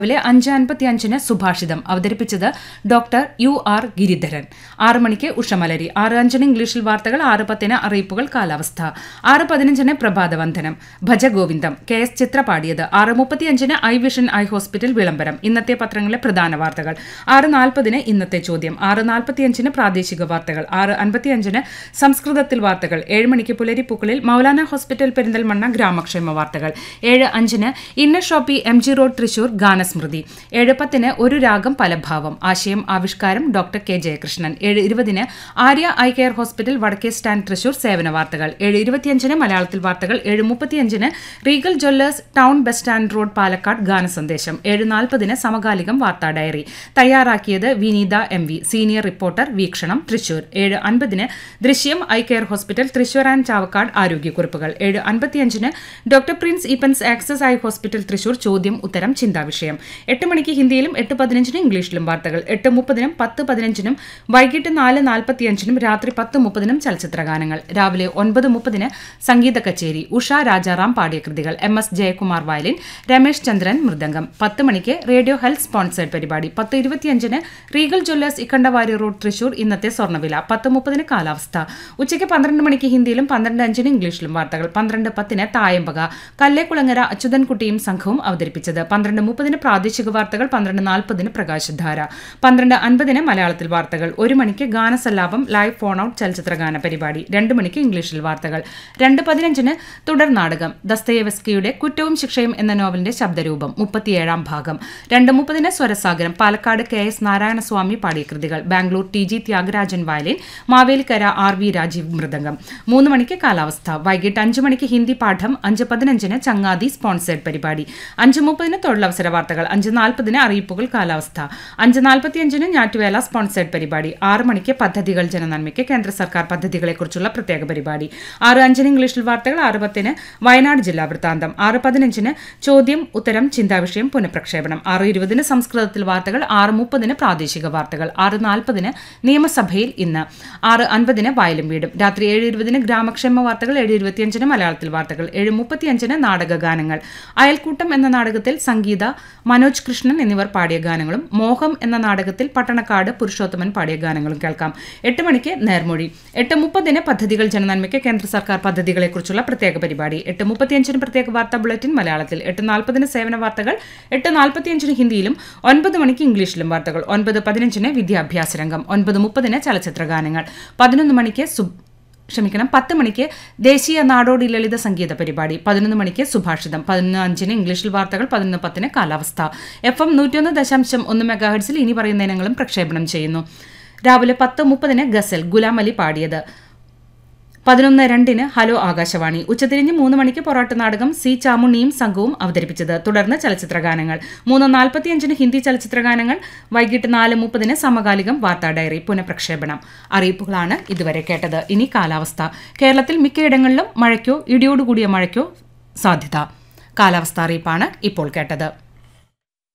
രാവിലെ അഞ്ച് അൻപത്തി അഞ്ചിന് സുഭാഷിതം അവതരിപ്പിച്ചത് ഡോക്ടർ യു ആർ ഗിരിധരൻ ആറ് മണിക്ക് ഉഷമലരി ആറ് അഞ്ചിന് ഇംഗ്ലീഷിൽ വാർത്തകൾ ആറ് പത്തിന് അറിയിപ്പുകൾ കാലാവസ്ഥ ആറ് പതിനഞ്ചിന് പ്രഭാതവന്ദനം ഭജഗോവിന്ദം കെ എസ് ചിത്ര പാടിയത് ആറ് മുപ്പത്തിയഞ്ചിന് ഐ വിഷൻ ഐ ഹോസ്പിറ്റൽ വിളംബരം ഇന്നത്തെ പത്രങ്ങളിലെ പ്രധാന വാർത്തകൾ ആറ് നാൽപ്പതിന് ഇന്നത്തെ ചോദ്യം ആറ് നാൽപ്പത്തിയഞ്ചിന് പ്രാദേശിക വാർത്തകൾ ആറ് അൻപത്തിയഞ്ചിന് സംസ്കൃതത്തിൽ വാർത്തകൾ ഏഴ് മണിക്ക് പുലരിപ്പൂക്കളിൽ മൗലാന ഹോസ്പിറ്റൽ പെരിന്തൽമണ്ണ ഗ്രാമക്ഷേമ വാർത്തകൾ ഏഴ് അഞ്ചിന് inner shoppy M G road Thrissur ഗാനസ്മൃതി ഏഴ് പത്തിന് ഒരു രാഗം പലഭാവം ആശയം ആവിഷ്കാരം ഡോക്ടർ കെ ജയകൃഷ്ണൻ ഏഴ് ഇരുപതിന് ആര്യ ഐ കെയർ ഹോസ്പിറ്റൽ വടക്കേ സ്റ്റാൻഡ് തൃശൂർ സേവന വാർത്തകൾ ഏഴ് ഇരുപത്തിയഞ്ചിന് മലയാളത്തിൽ വാർത്തകൾ ഏഴ് മുപ്പത്തിയഞ്ചിന് regal jewellers town bus stand road Palakkad ഗാനസന്ദേശം ഏഴ് നാൽപ്പതിന് സമകാലികം വാർത്താ ഡയറി തയ്യാറാക്കിയത് Vineetha M V senior reporter വീക്ഷണം തൃശൂർ ഏഴ് അൻപതിന് ദൃശ്യം eye care hospital Thrissur and Chavakkad ആരോഗ്യക്കുറിപ്പുകൾ ഏഴ് അൻപത്തിയഞ്ചിന് doctor Prince Eappen's access eye hospital Thrissur ചോദ്യം ഉത്തരം ചിന്താവിഷയം എട്ട് മണിക്ക് ഹിന്ദിയിലും എട്ട് പതിനഞ്ചിന് ഇംഗ്ലീഷിലും വാർത്തകൾ എട്ട് മുപ്പതിനും പത്ത് പതിനഞ്ചിനും വൈകിട്ട് നാല് നാൽപ്പത്തിയഞ്ചിനും രാത്രി പത്ത് മുപ്പതിനും ചലച്ചിത്ര ഗാനങ്ങൾ രാവിലെ ഒൻപത് മുപ്പതിന് സംഗീത കച്ചേരി ഉഷ രാജാറാം പാടിയ കൃതികൾ M S Jayakumar violin Ramesh Chandran mridangam പത്ത് മണിക്ക് റേഡിയോ ഹെൽത്ത് സ്പോൺസേഡ് പരിപാടി പത്ത് ഇരുപത്തിയഞ്ചിന് regal jewellers Ikkandavari road Thrissur ഇന്നത്തെ സ്വർണ്ണവില പത്ത് മുപ്പതിന് കാലാവസ്ഥ ഉച്ചയ്ക്ക് പന്ത്രണ്ട് മണിക്ക് ഹിന്ദിയിലും പന്ത്രണ്ട് അഞ്ചിന് ഇംഗ്ലീഷിലും വാർത്തകൾ പന്ത്രണ്ട് പത്തിന് തായമ്പക കല്ലേക്കുളങ്ങര അച്യുതൻകുട്ടിയും സംഘവും അവതരിപ്പിച്ചത് പന്ത്രണ്ട് മുപ്പതിന് പ്രാദേശിക വാർത്തകൾ പന്ത്രണ്ട് നാൽപ്പതിന് പ്രകാശധാര പന്ത്രണ്ട് അൻപതിന് മലയാളത്തിൽ വാർത്തകൾ ഒരു മണിക്ക് ഗാനസല്ലാപം ലൈവ് ഫോൺ ഔട്ട് ചലച്ചിത്ര ഗാന പരിപാടി രണ്ട് മണിക്ക് ഇംഗ്ലീഷിൽ വാർത്തകൾ രണ്ട് പതിനഞ്ചിന് തുടർ നാടകം ദസ്തയേവസ്കിയുടെ കുറ്റവും ശിക്ഷയും എന്ന നോവലിന്റെ ശബ്ദരൂപം മുപ്പത്തിയേഴാം ഭാഗം രണ്ട് മുപ്പതിന് സ്വരസാഗരം പാലക്കാട് കെ എസ് നാരായണസ്വാമി പാടിയ കൃതികൾ Bangalore T G Thyagarajan violin Mavelikkara R V Rajeev mridangam മൂന്ന് മണിക്ക് കാലാവസ്ഥ വൈകിട്ട് അഞ്ച് മണിക്ക് ഹിന്ദി പാഠം അഞ്ച് പതിനഞ്ചിന് ചങ്ങാതി സ്പോൺസേഡ് പരിപാടി അഞ്ച് മുപ്പതിന് തൊഴിലവസര വാർത്തകൾ അഞ്ച് നാൽപ്പതിന് അറിയിപ്പുകൾ കാലാവസ്ഥ അഞ്ച് നാൽപ്പത്തിയഞ്ചിന് ഞാറ്റുവേല സ്പോൺസേഡ് പരിപാടി ആറ് മണിക്ക് പദ്ധതികൾ ജനനന്മയ്ക്ക് കേന്ദ്ര സർക്കാർ പദ്ധതികളെക്കുറിച്ചുള്ള പ്രത്യേക പരിപാടി ആറ് അഞ്ചിന് ഇംഗ്ലീഷിൽ വാർത്തകൾ ആറ് പത്തിന് വയനാട് ജില്ലാ വൃത്താന്തം ആറ് പതിനഞ്ചിന് ചോദ്യം ഉത്തരം ചിന്താവിഷയം പുനഃപ്രക്ഷേപണം ആറ് ഇരുപതിന് സംസ്കൃതത്തിൽ വാർത്തകൾ ആറ് മുപ്പതിന് പ്രാദേശിക വാർത്തകൾ ആറ് നാൽപ്പതിന് നിയമസഭയിൽ ഇന്ന് ആറ് അൻപതിന് വയലും വീടും രാത്രി ഏഴ് ഇരുപതിന് ഗ്രാമക്ഷേമ വാർത്തകൾ ഏഴ് ഇരുപത്തിയഞ്ചിന് മലയാളത്തിൽ വാർത്തകൾ ഏഴ് മുപ്പത്തിയഞ്ചിന് നാടക ഗാനങ്ങൾ അയൽക്കൂട്ടം എന്ന നാടകത്തിൽ സംഗീത മനോജ് കൃഷ്ണൻ എന്നിവർ പാടിയ ഗാനങ്ങളും മോഹം എന്ന നാടകത്തിൽ പട്ടണക്കാട് പുരുഷോത്തമൻ പാടിയ ഗാനങ്ങളും കേൾക്കാം എട്ട് മണിക്ക് നേർമൊഴി എട്ട് മുപ്പതിന് പദ്ധതികൾ ജനനന്മയ്ക്ക് കേന്ദ്ര സർക്കാർ പദ്ധതികളെക്കുറിച്ചുള്ള പ്രത്യേക പരിപാടി എട്ട് മുപ്പത്തിയഞ്ചിന് പ്രത്യേക വാർത്താ ബുള്ളറ്റിൻ മലയാളത്തിൽ എട്ട് നാൽപ്പതിന് സേവന വാർത്തകൾ എട്ട് നാൽപ്പത്തിയഞ്ചിന് ഹിന്ദിയിലും ഒൻപത് മണിക്ക് ഇംഗ്ലീഷിലും വാർത്തകൾ ഒൻപത് പതിനഞ്ചിന് വിദ്യാഭ്യാസ രംഗം ഒൻപത് മുപ്പതിന് ചലച്ചിത്ര ഗാനങ്ങൾ പതിനൊന്ന് മണിക്ക് സുബ് ക്ഷമിക്കണം പത്ത് മണിക്ക് ദേശീയ നാടോടി ലളിത സംഗീത പരിപാടി പതിനൊന്ന് മണിക്ക് സുഭാഷിതം പതിനൊന്ന് അഞ്ചിന് ഇംഗ്ലീഷിൽ വാർത്തകൾ പതിനൊന്ന് പത്തിന് കാലാവസ്ഥ എഫ് എം നൂറ്റൊന്ന് ദശാംശം ഒന്ന് മെഗാഹെഡ്സിൽ ഇനി പറയുന്ന ഇനങ്ങളും പ്രക്ഷേപണം ചെയ്യുന്നു രാവിലെ പത്ത് മുപ്പതിന് ഗസൽ ഗുലാം അലി പാടിയത് പതിനൊന്ന് രണ്ടിന് ഹലോ ആകാശവാണി ഉച്ചതിരിഞ്ഞ് മൂന്ന് മണിക്ക് പൊറോട്ട നാടകം സി ചാമുണ്ണിയും സംഘവും അവതരിപ്പിച്ചത് തുടർന്ന് ചലച്ചിത്ര ഗാനങ്ങൾ മൂന്ന് നാൽപ്പത്തിയഞ്ചിന് ഹിന്ദി ചലച്ചിത്ര ഗാനങ്ങൾ വൈകിട്ട് നാല് മുപ്പതിന് സമകാലികം വാർത്താ ഡയറി പുനഃപ്രക്ഷേപണം അറിയിപ്പുകളാണ് ഇതുവരെ കേട്ടത് ഇനി കാലാവസ്ഥ കേരളത്തിൽ മിക്കയിടങ്ങളിലും മഴയ്ക്കോ ഇടിയോടുകൂടിയ മഴയ്ക്കോ സാധ്യത കാലാവസ്ഥ അറിയിപ്പാണ് ഇപ്പോൾ കേട്ടത്